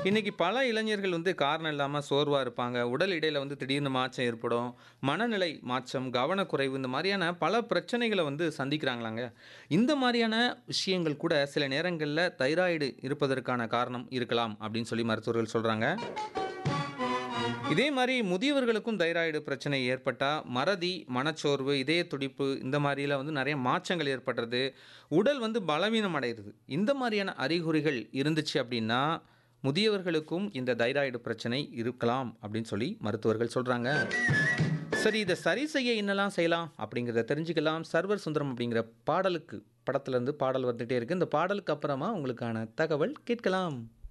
இன்னைக்கு பல இளைஞர்கள் வந்து காரணம் இல்லாமல் சோர்வாக இருப்பாங்க உடல் இடையில வந்து திடீர்னு மாற்றம் ஏற்படும் மனநிலை மாற்றம் கவனக்குறைவு இந்த மாதிரியான பல பிரச்சனைகளை வந்து சந்திக்கிறாங்களாங்க இந்த மாதிரியான விஷயங்கள் கூட சில நேரங்களில் தைராய்டு இருப்பதற்கான காரணம் இருக்கலாம் அப்படின்னு சொல்லி மருத்துவர்கள் சொல்கிறாங்க இதே மாதிரி முதியவர்களுக்கும் தைராய்டு பிரச்சனை ஏற்பட்டால் மறதி மனச்சோர்வு இதய துடிப்பு இந்த மாதிரிலாம் வந்து நிறைய மாற்றங்கள் ஏற்படுறது உடல் வந்து பலவீனம் அடைகிறது இந்த மாதிரியான அறிகுறிகள் இருந்துச்சு அப்படின்னா முதியவர்களுக்கும் இந்த தைராய்டு பிரச்சனை இருக்கலாம் அப்படின்னு சொல்லி மருத்துவர்கள் சொல்கிறாங்க சரி இதை சரி செய்ய என்னெல்லாம் செய்யலாம் அப்படிங்கிறத தெரிஞ்சுக்கலாம் சர்வர் சுந்தரம் அப்படிங்கிற பாடலுக்கு படத்துலேருந்து பாடல் வந்துகிட்டே இருக்குது இந்த பாடலுக்கு அப்புறமா உங்களுக்கான தகவல் கேட்கலாம்